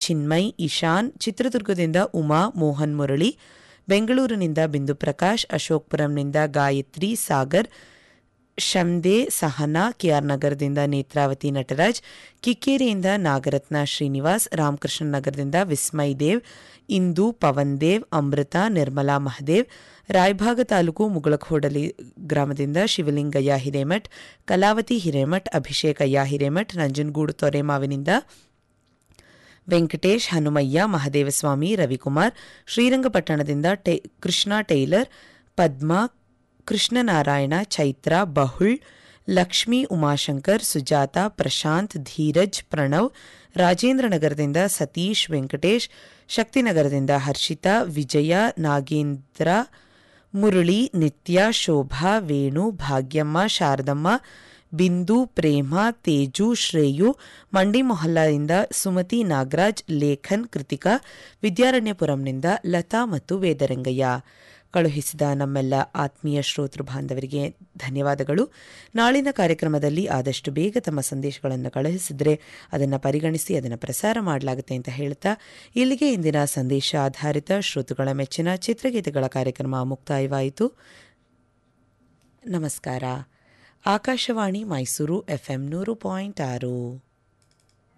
ಚಿನ್ಮಯ್ ಇಶಾನ್ ಚಿತ್ರದುರ್ಗದಿಂದ ಉಮಾ ಮೋಹನ್ ಮುರಳಿ ಬೆಂಗಳೂರಿನಿಂದ ಬಿಂದು ಪ್ರಕಾಶ್ ಅಶೋಕ್ಪುರಂನಿಂದ ಗಾಯತ್ರಿ ಸಾಗರ್ ಶಂದೆ ಸಹನಾ ಕೆಆರ್ ನಗರದಿಂದ ನೇತ್ರಾವತಿ ನಟರಾಜ್ ಕಿಕ್ಕೇರಿಯಿಂದ ನಾಗರತ್ನ ಶ್ರೀನಿವಾಸ್ ರಾಮಕೃಷ್ಣ ನಗರದಿಂದ ವಿಸ್ಮಯ್ ದೇವ್ ಇಂದು ಪವನ್ ದೇವ್ ಅಮೃತ ನಿರ್ಮಲಾ ಮಹದೇವ್ ರಾಯಭಾಗ ತಾಲೂಕು ಮುಗಳಖೋಡಲಿ ಗ್ರಾಮದಿಂದ ಶಿವಲಿಂಗಯ್ಯ ಹಿರೇಮಠ್ ಕಲಾವತಿ ಹಿರೇಮಠ್ ಅಭಿಷೇಕ್ ಅಯ್ಯ ಹಿರೇಮಠ್ ನಂಜನಗೂಡು ತೊರೆಮಾವಿನಿಂದ ವೆಂಕಟೇಶ್ ಹನುಮಯ್ಯ ಮಹದೇವಸ್ವಾಮಿ ರವಿಕುಮಾರ್ ಶ್ರೀರಂಗಪಟ್ಟಣದಿಂದ ಟೆ ಕೃಷ್ಣ ಟೈಲರ್ ಪದ್ಮಾ ಕೃಷ್ಣನಾರಾಯಣ ಚೈತ್ರ ಬಹುಳ್ ಲಕ್ಷ್ಮೀ ಉಮಾಶಂಕರ್ ಸುಜಾತ ಪ್ರಶಾಂತ್ ಧೀರಜ್ ಪ್ರಣವ್ ರಾಜೇಂದ್ರನಗರದಿಂದ ಸತೀಶ್ ವೆಂಕಟೇಶ್ ಶಕ್ತಿನಗರದಿಂದ ಹರ್ಷಿತಾ ವಿಜಯ ನಾಗೇಂದ್ರ ಮುರಳಿ ನಿತ್ಯ ಶೋಭಾ ವೇಣು ಭಾಗ್ಯಮ್ಮ ಶಾರದಮ್ಮ ಬಿಂದು ಪ್ರೇಮ ತೇಜು ಶ್ರೇಯು ಮಂಡಿ ಮೊಹಲ್ಲಾದಿಂದ ಸುಮತಿ ನಾಗರಾಜ್ ಲೇಖನ್ ಕೃತಿಕಾ ವಿದ್ಯಾರಣ್ಯಪುರಂನಿಂದ ಲತಾ ಮತ್ತು ವೇದರಂಗಯ್ಯ ಕಳುಹಿಸಿದ ನಮ್ಮೆಲ್ಲ ಆತ್ಮೀಯ ಶ್ರೋತೃ ಬಾಂಧವರಿಗೆ ಧನ್ಯವಾದಗಳು ನಾಳಿನ ಕಾರ್ಯಕ್ರಮದಲ್ಲಿ ಆದಷ್ಟು ಬೇಗ ತಮ್ಮ ಸಂದೇಶಗಳನ್ನು ಕಳುಹಿಸಿದರೆ ಅದನ್ನು ಪರಿಗಣಿಸಿ ಅದನ್ನು ಪ್ರಸಾರ ಮಾಡಲಾಗುತ್ತೆ ಅಂತ ಹೇಳ್ತಾ ಇಲ್ಲಿಗೆ ಇಂದಿನ ಸಂದೇಶ ಆಧಾರಿತ ಶ್ರೋತೃಗಳ ಮೆಚ್ಚಿನ ಚಿತ್ರಗೀತೆಗಳ ಕಾರ್ಯಕ್ರಮ ಮುಕ್ತಾಯವಾಯಿತು ನಮಸ್ಕಾರ ಆಕಾಶವಾಣಿ ಮೈಸೂರು ಎಫ್ಎಂ ನೂರು ಪಾಯಿಂಟ್ ಆರು